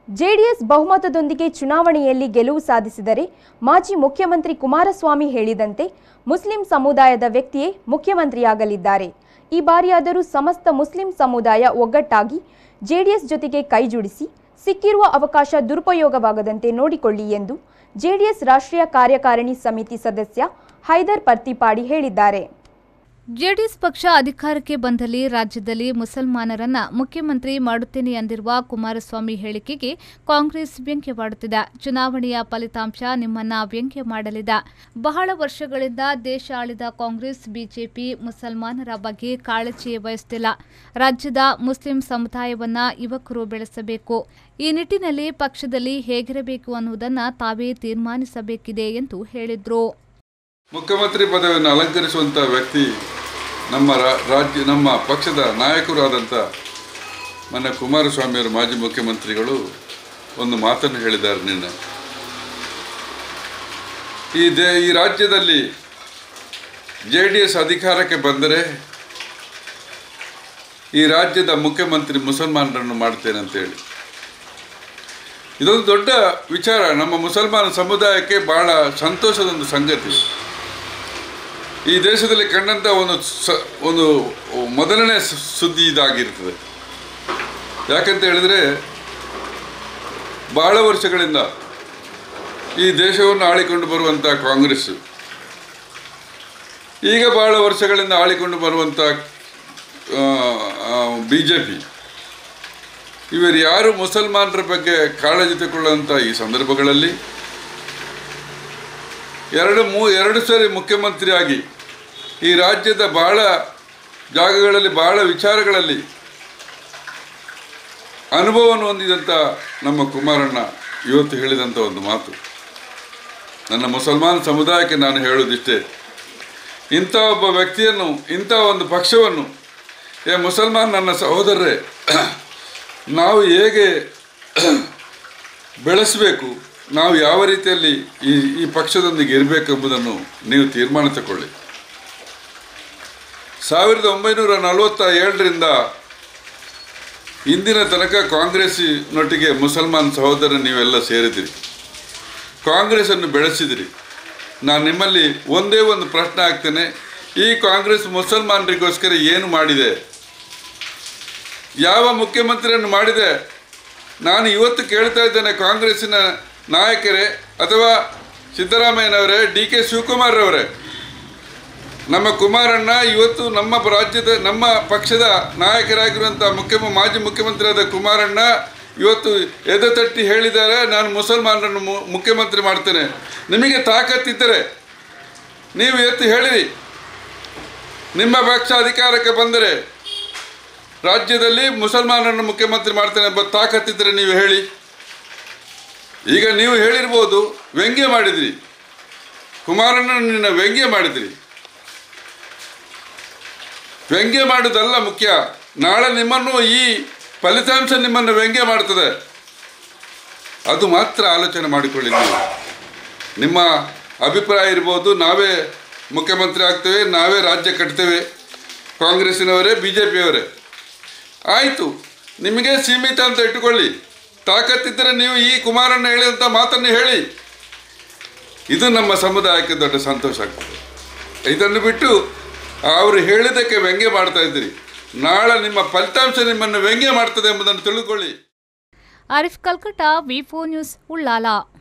JDS ಬಹುಮತದೊಂದಿಗೆ ಚುನಾವಣೆಯಲ್ಲಿ ಗೆಲುವು ಸಾಧಿಸಿದರೆ ಮಾಜಿ ಮುಖ್ಯಮಂತ್ರಿ ಕುಮಾರಸ್ವಾಮಿ ಹೇಳಿದಂತೆ ಮುಸ್ಲಿಂ ಸಮುದಾಯದ ವ್ಯಕ್ತಿಯೇ ಮುಖ್ಯಮಂತ್ರಿಯಾಗಲಿದ್ದಾರೆ ಈ ಬಾರಿಯಾದರೂ ಸಮಸ್ತ ಮುಸ್ಲಿಂ ಸಮುದಾಯ ಒಗ್ಗಟ್ಟಾಗಿ ಜೆಡಿಎಸ್ ಜೊತೆಗೆ ಕೈಜೋಡಿಸಿ ಸಿಕ್ಕಿರುವ ಅವಕಾಶ ದುರುಪಯೋಗವಾಗದಂತೆ ನೋಡಿಕೊಳ್ಳಿ ಎಂದು ಜೆಡಿಎಸ್ ರಾಷ್ಟ್ರೀಯ ಕಾರ್ಯಕಾರಿಣಿ ಸಮಿತಿ ಸದಸ್ಯ ಹೈದರ್ ಪರ್ತಿಪಾಡಿ ಹೇಳಿದ್ದಾರೆ ಜೆಡಿಎಸ್ ಪಕ್ಷ ಅಧಿಕಾರಕ್ಕೆ ಬಂದಲ್ಲಿ ರಾಜ್ಯದಲ್ಲಿ ಮುಸಲ್ಮಾನರನ್ನ ಮುಖ್ಯಮಂತ್ರಿ ಮಾಡುತ್ತೇನೆ ಎಂದಿರುವ ಕುಮಾರಸ್ವಾಮಿ ಹೇಳಿಕೆಗೆ ಕಾಂಗ್ರೆಸ್ ವ್ಯಂಗ್ಯವಾಡುತ್ತಿದೆ ಚುನಾವಣೆಯ ಫಲಿತಾಂಶ ನಿಮ್ಮನ್ನ ವ್ಯಂಗ್ಯ ಮಾಡಲಿದೆ ಬಹಳ ವರ್ಷಗಳಿಂದ ದೇಶ ಆಳಿದ ಕಾಂಗ್ರೆಸ್ ಬಿಜೆಪಿ ಮುಸಲ್ಮಾನರ ಬಗ್ಗೆ ಕಾಳಜಿಯೇ ವಹಿಸುತ್ತಿಲ್ಲ ರಾಜ್ಯದ ಮುಸ್ಲಿಂ ಸಮುದಾಯವನ್ನ ಯುವಕರು ಬೆಳೆಸಬೇಕು ಈ ನಿಟ್ಟಿನಲ್ಲಿ ಪಕ್ಷದಲ್ಲಿ ಹೇಗಿರಬೇಕು ಅನ್ನುವುದನ್ನು ತಾವೇ ತೀರ್ಮಾನಿಸಬೇಕಿದೆ ಎಂದು ಹೇಳಿದ್ರು ಮುಖ್ಯಮಂತ್ರಿ ಪದವಿಯನ್ನು ಅಲಂಕರಿಸುವಂಥ ವ್ಯಕ್ತಿ ನಮ್ಮ ರಾ- ರಾಜ್ಯ ನಮ್ಮ ಪಕ್ಷದ ನಾಯಕರಾದಂಥ ನನ್ನ ಕುಮಾರಸ್ವಾಮಿಯವರು ಮಾಜಿ ಮುಖ್ಯಮಂತ್ರಿಗಳು ಒಂದು ಮಾತನ್ನು ಹೇಳಿದ್ದಾರೆ ನಿನ್ನೆ ಈ ದೇ ಈ ರಾಜ್ಯದಲ್ಲಿ ಜೆ ಡಿ ಎಸ್ ಅಧಿಕಾರಕ್ಕೆ ಬಂದರೆ ಈ ರಾಜ್ಯದ ಮುಖ್ಯಮಂತ್ರಿ ಮುಸಲ್ಮಾನರನ್ನು ಮಾಡ್ತೇನೆ ಅಂತೇಳಿ ಇದೊಂದು ದೊಡ್ಡ ವಿಚಾರ ನಮ್ಮ ಮುಸಲ್ಮಾನ ಸಮುದಾಯಕ್ಕೆ ಬಹಳ ಸಂತೋಷದ ಒಂದು ಸಂಗತಿ ಈ ದೇಶದಲ್ಲಿ ಕಂಡಂಥ ಒಂದು ಸ ಒಂದು ಮೊದಲನೇ ಸು- ಸುದ್ದಿ ಇದಾಗಿರ್ತದೆ ಯಾಕಂತ ಹೇಳಿದರೆ ಬಹಳ ವರ್ಷಗಳಿಂದ ಈ ದೇಶವನ್ನು ಆಳಿಕೊಂಡು ಬರುವಂಥ ಕಾಂಗ್ರೆಸ್ ಈಗ ಬಹಳ ವರ್ಷಗಳಿಂದ ಆಳಿಕೊಂಡು ಬರುವಂಥ ಬಿ ಜೆ ಪಿ ಇವರು ಯಾರು ಮುಸಲ್ಮಾನರ ಬಗ್ಗೆ ಕಾಳಜಿ ತಗೊಳ್ಳುವಂಥ ಈ ಸಂದರ್ಭಗಳಲ್ಲಿ ಎರಡು ಮೂ ಎರಡು ಸರಿ ಮುಖ್ಯಮಂತ್ರಿಯಾಗಿ ಈ ರಾಜ್ಯದ ಬಹಳ ಜಾಗಗಳಲ್ಲಿ ಬಹಳ ವಿಚಾರಗಳಲ್ಲಿ ಅನುಭವವನ್ನು ಹೊಂದಿದಂಥ ನಮ್ಮ ಕುಮಾರಣ್ಣ ಇವತ್ತು ಹೇಳಿದಂಥ ಒಂದು ಮಾತು ನನ್ನ ಮುಸಲ್ಮಾನ್ ಸಮುದಾಯಕ್ಕೆ ನಾನು ಹೇಳೋದಿಷ್ಟೇ ಇಂಥ ಒಬ್ಬ ವ್ಯಕ್ತಿಯನ್ನು ಇಂಥ ಒಂದು ಪಕ್ಷವನ್ನು ಏ ಮುಸಲ್ಮಾನ್ ನನ್ನ ಸಹೋದರರೇ ನಾವು ಹೇಗೆ ಬೆಳೆಸಬೇಕು ನಾವು ಯಾವ ರೀತಿಯಲ್ಲಿ ಈ ಈ ಪಕ್ಷದೊಂದಿಗೆ ಇರಬೇಕೆಂಬುದನ್ನು ನೀವು ತೀರ್ಮಾನ ತಗೊಳ್ಳಿ ಸಾವಿರದ ಒಂಬೈನೂರ ನಲವತ್ತ ಏಳರಿಂದ ಇಂದಿನ ತನಕ ಕಾಂಗ್ರೆಸ್ಸಿನೊಟ್ಟಿಗೆ ಮುಸಲ್ಮಾನ್ ಸಹೋದರ ನೀವೆಲ್ಲ ಸೇರಿದಿರಿ ಕಾಂಗ್ರೆಸ್ಸನ್ನು ಬೆಳೆಸಿದಿರಿ ನಾನು ನಿಮ್ಮಲ್ಲಿ ಒಂದೇ ಒಂದು ಪ್ರಶ್ನೆ ಹಾಕ್ತೇನೆ ಈ ಕಾಂಗ್ರೆಸ್ ಮುಸಲ್ಮಾನರಿಗೋಸ್ಕರ ಏನು ಮಾಡಿದೆ ಯಾವ ಮುಖ್ಯಮಂತ್ರಿಯನ್ನು ಮಾಡಿದೆ ನಾನು ಇವತ್ತು ಕೇಳ್ತಾ ಇದ್ದೇನೆ ಕಾಂಗ್ರೆಸ್ಸಿನ ನಾಯಕರೇ ಅಥವಾ ಸಿದ್ದರಾಮಯ್ಯನವರೇ ಡಿ ಕೆ ಶಿವಕುಮಾರ್ ಅವರೇ ನಮ್ಮ ಕುಮಾರಣ್ಣ ಇವತ್ತು ನಮ್ಮ ರಾಜ್ಯದ ನಮ್ಮ ಪಕ್ಷದ ನಾಯಕರಾಗಿರುವಂಥ ಮುಖ್ಯ ಮಾಜಿ ಮುಖ್ಯಮಂತ್ರಿಯಾದ ಕುಮಾರಣ್ಣ ಇವತ್ತು ಎದೆ ತಟ್ಟಿ ಹೇಳಿದ್ದಾರೆ ನಾನು ಮುಸಲ್ಮಾನರನ್ನು ಮು- ಮುಖ್ಯಮಂತ್ರಿ ಮಾಡ್ತೇನೆ ನಿಮಗೆ ತಾಕತ್ತಿದ್ದರೆ ನೀವು ಎತ್ತು ಹೇಳಿರಿ ನಿಮ್ಮ ಪಕ್ಷ ಅಧಿಕಾರಕ್ಕೆ ಬಂದರೆ ರಾಜ್ಯದಲ್ಲಿ ಮುಸಲ್ಮಾನರನ್ನು ಮುಖ್ಯಮಂತ್ರಿ ಮಾಡ್ತೇನೆ ಎಂಬ ತಾಕತ್ತಿದ್ದರೆ ನೀವು ಹೇಳಿ ಈಗ ನೀವು ಹೇಳಿರ್ಬೋದು ವ್ಯಂಗ್ಯ ಮಾಡಿದ್ರಿ ಕುಮಾರಣ್ಣನ ವ್ಯಂಗ್ಯ ಮಾಡಿದ್ರಿ ವ್ಯಂಗ್ಯ ಮಾಡುವುದಲ್ಲ ಮುಖ್ಯ ನಾಳೆ ನಿಮ್ಮನ್ನು ಈ ಫಲಿತಾಂಶ ನಿಮ್ಮನ್ನು ವ್ಯಂಗ್ಯ ಮಾಡ್ತದೆ ಅದು ಮಾತ್ರ ಆಲೋಚನೆ ಮಾಡಿಕೊಳ್ಳಿ ನೀವು ನಿಮ್ಮ ಅಭಿಪ್ರಾಯ ಇರ್ಬೋದು ನಾವೇ ಮುಖ್ಯಮಂತ್ರಿ ಆಗ್ತೇವೆ ನಾವೇ ರಾಜ್ಯ ಕಟ್ತೇವೆ ಕಾಂಗ್ರೆಸ್ಸಿನವರೇ ಬಿ ಜೆ ಪಿಯವರೇ ಆಯಿತು ನಿಮಗೆ ಸೀಮಿತ ಅಂತ ಇಟ್ಟುಕೊಳ್ಳಿ ತಾಕತ್ತಿದ್ದರೆ ನೀವು ಈ ಕುಮಾರಣ್ಣ ಹೇಳಿದಂಥ ಮಾತನ್ನು ಹೇಳಿ ಇದು ನಮ್ಮ ಸಮುದಾಯಕ್ಕೆ ದೊಡ್ಡ ಸಂತೋಷ ಆಗ್ತದೆ ಇದನ್ನು ಬಿಟ್ಟು ಅವರು ಹೇಳಿದ್ದಕ್ಕೆ ವ್ಯಂಗ್ಯ ಮಾಡ್ತಾ ಇದ್ದೀರಿ ನಾಳೆ ನಿಮ್ಮ ಫಲಿತಾಂಶ ನಿಮ್ಮನ್ನು ವ್ಯಂಗ್ಯ ಮಾಡ್ತದೆ ಎಂಬುದನ್ನು ತಿಳ್ಕೊಳ್ಳಿ ಆರಿಫ್ ಕಲ್ಕಟ್ಟ ವಿ ನ್ಯೂಸ್ ಉಳ್ಳಾಲ